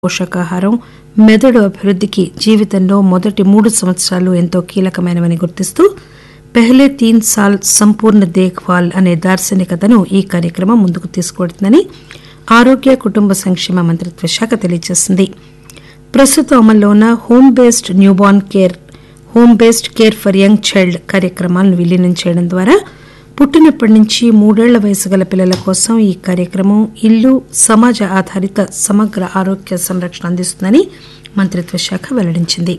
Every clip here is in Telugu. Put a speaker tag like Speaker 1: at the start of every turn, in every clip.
Speaker 1: పోషకాహారం మెదడు అభివృద్దికి జీవితంలో మొదటి మూడు సంవత్సరాలు ఎంతో కీలకమైనవని గుర్తిస్తూ పెహ్లే తీన్ సాల్ సంపూర్ణ దేఖ్ భాల్ అనే దార్శనికతను ఈ కార్యక్రమం ముందుకు తీసుకువెళుతుందని ఆరోగ్య కుటుంబ సంక్షేమ మంత్రిత్వ శాఖ తెలియజేసింది ప్రస్తుతం అమల్లో ఉన్న home based newborn care home based care for young child కార్యక్రమాలను విలీనం చేయడం ద్వారా పుట్టినప్పటి నుంచి మూడేళ్ల వయసు గల పిల్లల కోసం ఈ కార్యక్రమం ఇల్లు సమాజ ఆధారిత సమగ్ర ఆరోగ్య సంరక్షణ అందిస్తుందని మంత్రిత్వ శాఖ వెల్లడించింది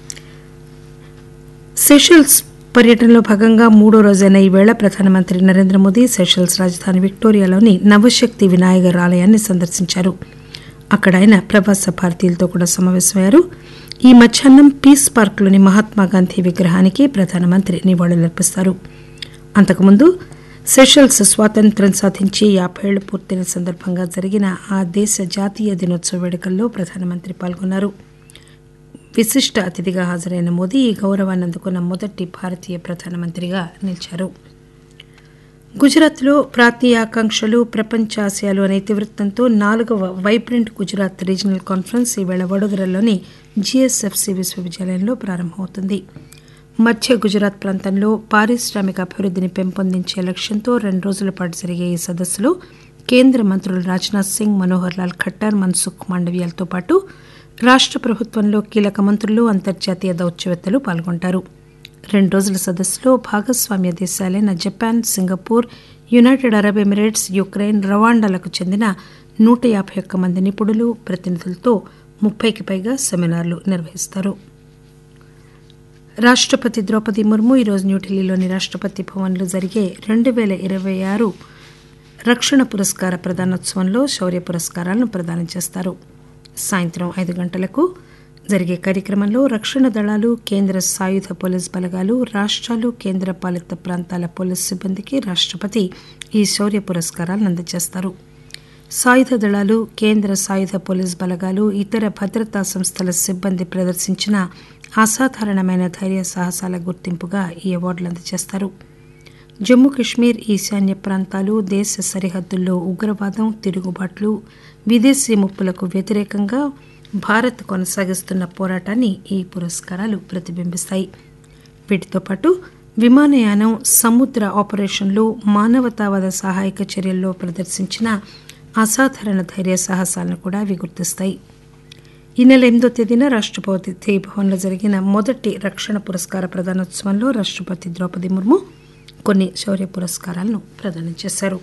Speaker 1: సెషల్స్ పర్యటనలో భాగంగా మూడో రోజైన ఈవేళ ప్రధానమంత్రి నరేంద్ర మోదీ సెషల్స్ రాజధాని విక్టోరియాలోని నవశక్తి వినాయగర్ ఆలయాన్ని సందర్శించారు అక్కడ ఆయన ప్రవాస భారతీయులతో కూడా సమావేశమయ్యారు ఈ మధ్యాహ్నం పీస్ పార్క్లోని మహాత్మాగాంధీ విగ్రహానికి ప్రధానమంత్రి నివాళులర్పిస్తారు అంతకుముందు సెషల్స్ స్వాతంత్ర్యం సాధించి యాభైళ్లు పూర్తయిన సందర్భంగా జరిగిన ఆ దేశ జాతీయ దినోత్సవ వేడుకల్లో ప్రధానమంత్రి పాల్గొన్నారు విశిష్ట అతిథిగా హాజరైన మోదీ ఈ గౌరవాన్ని అందుకున్న మొదటి భారతీయ ప్రధానమంత్రిగా నిలిచారు గుజరాత్లో ప్రాంతీయ ఆకాంక్షలు ప్రపంచ ఆశయాలు అనే ఇతివృత్తంతో నాలుగవ వైబ్రెంట్ గుజరాత్ రీజనల్ కాన్ఫరెన్స్ ఈవేళ వడోదరలోని జీఎస్ఎఫ్సి విశ్వవిద్యాలయంలో ప్రారంభమవుతుంది మధ్య గుజరాత్ ప్రాంతంలో పారిశ్రామిక అభివృద్దిని పెంపొందించే లక్ష్యంతో రెండు రోజుల పాటు జరిగే ఈ సదస్సులో కేంద్ర మంత్రులు రాజ్నాథ్ సింగ్ మనోహర్ లాల్ ఖట్టర్ మన్సుఖ్ మాండవ్యాలతో పాటు రాష్ట ప్రభుత్వంలో కీలక మంత్రులు అంతర్జాతీయ దౌత్యవేత్తలు పాల్గొంటారు రెండు రోజుల సదస్సులో భాగస్వామ్య దేశాలైన Japan Singapore United Arab Emirates Ukraine రవాండాలకు చెందిన నూట యాభై ఒక్క మంది నిపుణులు ప్రతినిధులతో ముప్పైకి పైగా సెమినార్లు నిర్వహిస్తారు రాష్టపతి ద్రౌపది ముర్ము ఈరోజు న్యూఢిల్లీలోని రాష్టపతి భవన్లో జరిగే రెండు పేల ఇరవై ఆరు రక్షణ పురస్కార ప్రదానోత్సవంలో శౌర్య పురస్కారాలను ప్రదానం చేస్తారు సాయంత్రం ఐదు గంటలకు జరిగే కార్యక్రమంలో రక్షణ దళాలు కేంద్ర సాయుధ పోలీస్ బలగాలు రాష్ట్రాలు కేంద్ర పాలిత ప్రాంతాల పోలీస్ సిబ్బందికి రాష్టపతి ఈ శౌర్య పురస్కారాలను అందజేస్తారు సాయుధ దళాలు కేంద్ర సాయుధ పోలీస్ బలగాలు ఇతర భద్రతా సంస్థల సిబ్బంది ప్రదర్శించిన అసాధారణమైన ధైర్య సాహసాల గుర్తింపుగా ఈ అవార్డులు అందజేస్తారు జమ్మూ కశ్మీర్ ఈశాన్య ప్రాంతాలు దేశ సరిహద్దుల్లో ఉగ్రవాదం తిరుగుబాట్లు విదేశీ ముప్పులకు వ్యతిరేకంగా భారత్ కొనసాగిస్తున్న పోరాటాన్ని ఈ పురస్కారాలు ప్రతిబింబిస్తాయి వీటితో పాటు విమానయానం సముద్ర ఆపరేషన్లు మానవతావాద సహాయక చర్యల్లో ప్రదర్శించిన అసాధారణ ధైర్య సాహసాలను కూడా అవి గుర్తిస్తాయి ఈ నెల ఎనిమిదో తేదీన రాష్టపతి భవన్లో జరిగిన మొదటి రక్షణ పురస్కార ప్రదానోత్సవంలో రాష్టపతి ద్రౌపది ముర్ము కొన్ని శౌర్య పురస్కారాలను ప్రదానం చేశారు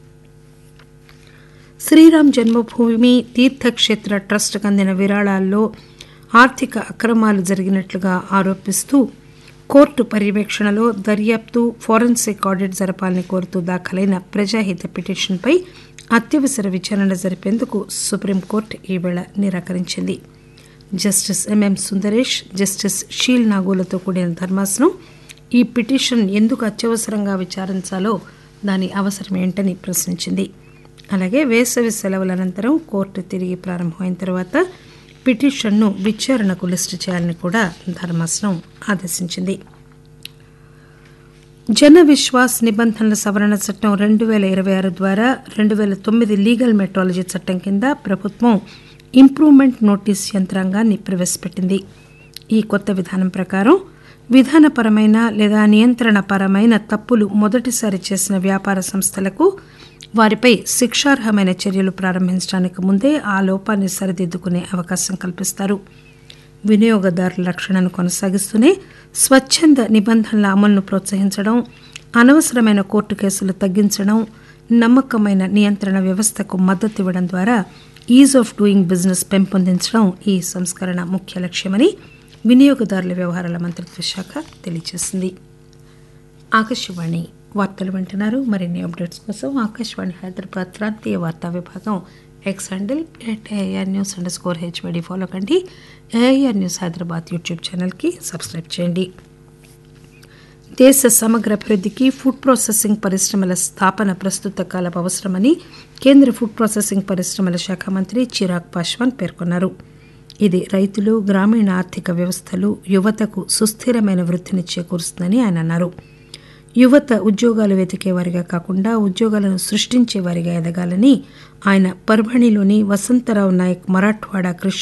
Speaker 1: శ్రీరామ్ జన్మభూమి తీర్థక్షేత్ర ట్రస్ట్కు అందిన విరాళాల్లో ఆర్థిక అక్రమాలు జరిగినట్లుగా ఆరోపిస్తూ కోర్టు పర్యవేక్షణలో దర్యాప్తు ఫోరెన్సిక్ ఆడిట్ జరపాలని కోరుతూ దాఖలైన ప్రజాహిత పిటిషన్పై అత్యవసర విచారణ జరిపేందుకు సుప్రీంకోర్టు ఈవేళ నిరాకరించింది justice MM Sundaresh justice Sheel నాగోలతో కూడిన ధర్మాసనం ఈ పిటిషన్ ఎందుకు అత్యవసరంగా విచారించాలో దాని అవసరం ఏంటని ప్రశ్నించింది అలాగే వేసవి సెలవుల అనంతరం కోర్టు తిరిగి ప్రారంభమైన తర్వాత పిటిషన్ను విచారణకు లిస్టు చేయాలని కూడా ధర్మాసనం ఆదేశించింది జన విశ్వాస్ నిబంధనల సవరణ చట్టం రెండు పేల ఇరవై ఆరు ద్వారా రెండు పేల తొమ్మిది లీగల్ మెట్రాలజీ చట్టం కింద ప్రభుత్వం ఇంప్రూవ్మెంట్ నోటీస్ యంత్రాంగాన్ని ప్రవేశపెట్టింది ఈ కొత్త విధానం ప్రకారం విధానపరమైన లేదా నియంత్రణపరమైన తప్పులు మొదటిసారి చేసిన వ్యాపార సంస్థలకు వారిపై శిక్షార్హమైన చర్యలు ప్రారంభించడానికి ముందే ఆ లోపాన్ని సరిదిద్దుకునే అవకాశం కల్పిస్తారు వినియోగదారుల రక్షణను కొనసాగిస్తూనే స్వచ్ఛంద నిబంధనల అమలును ప్రోత్సహించడం అనవసరమైన కోర్టు కేసులు తగ్గించడం నమ్మకమైన నియంత్రణ వ్యవస్థకు మద్దతు ఇవ్వడం ద్వారా ఈజ్ ఆఫ్ డూయింగ్ బిజినెస్ పెంపొందించడం ఈ సంస్కరణ ముఖ్య లక్ష్యమని వినియోగదారుల వ్యవహారాల మంత్రిత్వ శాఖ తెలియజేసింది ఆకాశవాణి వార్తలు వింటున్నారు మరిన్ని అప్డేట్స్ కోసం ఆకాశవాణి హైదరాబాద్ ప్రాంతీయ వార్తా విభాగం X handle at AR news underscore HYD follow కండి ఏఆర్ న్యూస్ హైదరాబాద్ యూట్యూబ్ ఛానల్కి సబ్స్క్రైబ్ చేయండి దేశ సమగ్ర అభివృద్ధికి ఫుడ్ ప్రాసెసింగ్ పరిశ్రమల స్థాపన ప్రస్తుత కాలం అవసరమని కేంద్ర ఫుడ్ ప్రాసెసింగ్ పరిశ్రమల శాఖ మంత్రి చిరాగ్ పాశ్వాన్ పేర్కొన్నారు ఇది రైతులు గ్రామీణ ఆర్థిక వ్యవస్థలు యువతకు సుస్థిరమైన వృద్ధిని చేకూరుస్తుందని ఆయన అన్నారు యువత ఉద్యోగాలు వెతికేవారిగా కాకుండా ఉద్యోగాలను సృష్టించేవారిగా ఎదగాలని ఆయన పర్భణిలోని వసంతరావు నాయక్ మరాఠ్వాడా కృషి